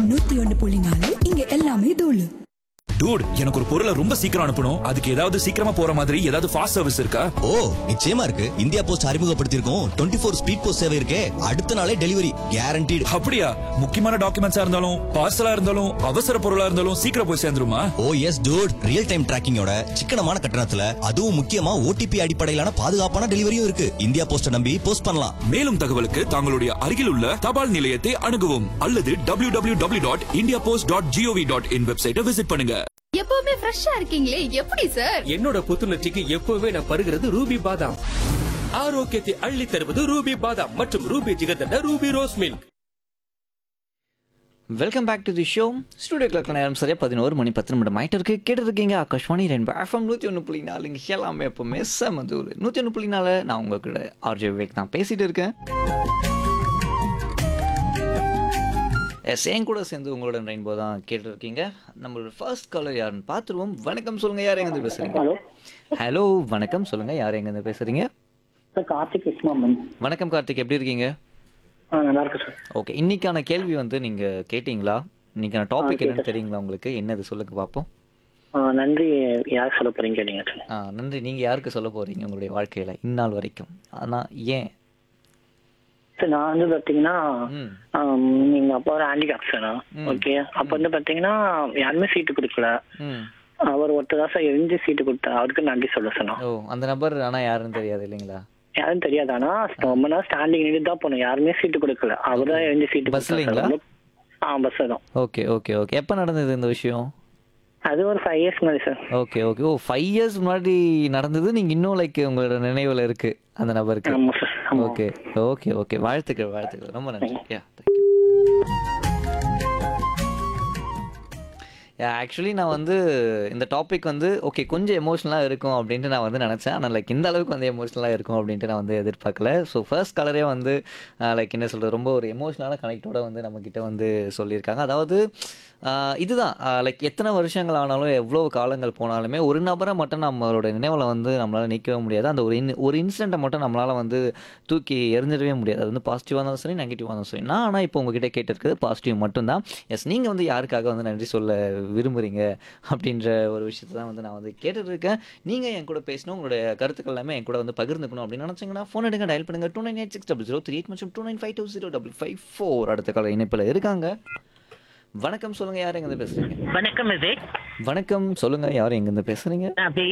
FM நூத்தி ஒன்னு புள்ளி நாலு இங்க எல்லாமே தூளு டூட் எனக்கு ஒரு பொருளை ரொம்ப சீக்கிரம் அனுப்பணும் அதுக்கு ஏதாவது சீக்கிரமா போற மாதிரி ஏதாவது ஃபாஸ்ட் சர்வீஸ் இருக்கா ஓ நிச்சயமா இருக்கு இந்தியா போஸ்ட் அறிமுகப்படுத்தியிருக்கோம் டுவெண்ட்டி ஃபோர் ஸ்பீட் போஸ்ட் சேவை இருக்கே அடுத்த நாளே டெலிவரி கேரண்டீடு அப்படியா முக்கியமான டாக்குமெண்ட்ஸா இருந்தாலும் பார்சலா இருந்தாலும் அவசர பொருளா இருந்தாலும் சீக்கிரம் போய் சேர்ந்துருமா oh yes dude real time டிராக்கிங்கோட சிக்கனமான கட்டணத்துல அதுவும் முக்கியமா ஓடிபி அடிப்படையிலான பாதுகாப்பான டெலிவரியும் இருக்கு இந்தியா போஸ்ட நம்பி போஸ்ட் பண்ணலாம் மேலும் தகவலுக்கு தங்களுடைய அருகில் உள்ள தபால் நிலையத்தை அணுகவும் அல்லது W W W dot India post dot GOV dot in வெப்சைட்டை விசிட் பண்ணுங்க எப்பவுமே ஃப்ரெஷ்ஷா இருக்கீங்களே எப்படி சார் என்னோட புத்துணர்ச்சிக்கு எப்பவுமே நான் பருகிறது ரூபி பாதாம் ஆரோக்கியத்தை அள்ளி தருவது ரூபி பாதாம் மற்றும் Ruby jigarthanda Ruby rose milk welcome back to the show studio clock நேரம் சரியா பதினோரு மணி பத்து நிமிடம் ஆயிட்டு இருக்கு கேட்டு இருக்கீங்க ஆகாஷ்வாணி ரெண்டு எஃப்எம் நூற்றி ஒன்று புள்ளி நாலு இங்கே எல்லாமே எப்பவுமே செமதூர் நூற்றி ஒன்று புள்ளி நாலு நான் உங்ககிட்ட ஆர்ஜே விவேக் தான் பேசிட்டு இருக்கேன் எஸ் என் கூட சேர்ந்து உங்களோட ரெயின்போ தான் கேட்டுருக்கீங்க நம்மளோட ஃபர்ஸ்ட் காலர் யாருன்னு பார்த்துருவோம் வணக்கம் சொல்லுங்க யார் எங்கேருந்து பேசுறீங்க ஹலோ ஹலோ வணக்கம் சொல்லுங்க யார் எங்கேருந்து பேசுறீங்க சார் கார்த்திக் விஸ்மாமன் வணக்கம் கார்த்திக் எப்படி இருக்கீங்க ஆ நல்லா இருக்கு சார் ஓகே இன்னைக்கான கேள்வி வந்து நீங்க கேட்டீங்களா இன்னைக்கான டாபிக் என்னன்னு தெரியுங்களா உங்களுக்கு என்னது சொல்லுங்க பார்ப்போம் ஆ, நன்றி யார் சொல்ல போறீங்க கேட்டீங்க சார் ஆ நன்றி நீங்க யாருக்கு சொல்ல போறீங்க உங்களுடைய வாழ்க்கையில இந்நாள் வரைக்கும் ஆனா ஏன் சார் நான் வந்து பாத்தீங்கன்னா ம் ஆம், எங்க அப்பா ஒரு ஹேண்டிகேப் சார் ம். ஓகே அப்ப வந்து பாத்தீங்கன்னா யாருமே சீட்டு கொடுக்கல ம் அவர் ஒருத்தர் தான் சார் எரிஞ்சு சீட்டு கொடுத்தார் அவருக்கு நன்றி சொல்ல சொன்னோம் ஓ அந்த நபர் ஆனா யாருன்னு தெரியாது இல்லைங்களா யாரும் தெரியாது ஆனா ரொம்ப நாள் ஸ்டாண்டிங் நின்று தான் போனோம் யாருமே சீட்டு கொடுக்கல அவர் தான் எரிஞ்சு சீட்டு பஸ்லீங்களா? கொடுத்தாரு. ஆ பஸ் தான் ஓகே ஓகே ஓகே எப்போ நடந்தது இந்த விஷயம் அது ஒரு ஃபைவ் இயர்ஸ் மாதிரி சார் ஓகே ஓகே ஓ ஃபைவ் இயர்ஸ் முன்னாடி நடந்தது நீங்க இன்னும் லைக் உங்களோட நினைவுல இருக்கு அந்த நபருக்கு ஆமா சார் ஆமா ஓகே ஓகே ஓகே வாழ்த்துக்கள் வாழ்த்துக்கள் ரொம்ப நன்றி யா தேங்க்யூ ஆக்சுவலி நான் வந்து இந்த டாபிக் வந்து ஓகே கொஞ்சம் எமோஷ்னலாக இருக்கும் அப்படின்ட்டு நான் வந்து நினச்சேன் ஆனால் லைக் இந்த அளவுக்கு வந்து எமோஷ்னலாக இருக்கும் அப்படின்ட்டு நான் வந்து எதிர்பார்க்கல ஸோ ஃபர்ஸ்ட் கலரே வந்து லைக் என்ன சொல்கிறது ரொம்ப ஒரு எமோஷ்னலான கனெக்டோட வந்து நம்மக்கிட்ட வந்து சொல்லியிருக்காங்க அதாவது ஆஹ் இதுதான் லைக் எத்தனை வருஷங்கள் ஆனாலும் எவ்வளோ காலங்கள் போனாலுமே ஒரு நபரை மட்டும் நம்மளோட நினைவில் வந்து நம்மளால் நிற்கவே முடியாது அந்த ஒரு இன் ஒரு இன்சிடெண்ட்டை மட்டும் நம்மளால் வந்து தூக்கி எறிஞ்சிடவே முடியாது அது வந்து பாசிட்டிவாக இருந்தாலும் சரி நெகட்டிவாக இருந்தாலும் சரி நான் ஆனால் இப்போ உங்ககிட்ட கேட்டிருக்கிறது பாசிட்டிவ் மட்டும்தான் எஸ் நீங்கள் வந்து யாருக்காக வந்து நன்றி சொல்ல விரும்புகிறீங்க அப்படின்ற ஒரு விஷயத்தை தான் வந்து நான் வந்து கேட்டுட்ருக்கேன் நீங்கள் என் கூட பேசணும் உங்களுடைய கருத்துக்கள் எல்லாமே என் கூட வந்து பகிர்ந்துக்கணும் அப்படின்னு நினச்சிங்கன்னா ஃபோன் எடுங்க டயல் பண்ணுங்க two nine eight six double zero three eight மற்றும் two nine five two zero double five four அடுத்த கால இணைப்பில் இருக்காங்க வணக்கம் சொல்லுங்க யார் எங்கேருந்து பேசுறீங்க வணக்கம் விவேக் வணக்கம் சொல்லுங்க யார் எங்கேருந்து பேசுறீங்க நான்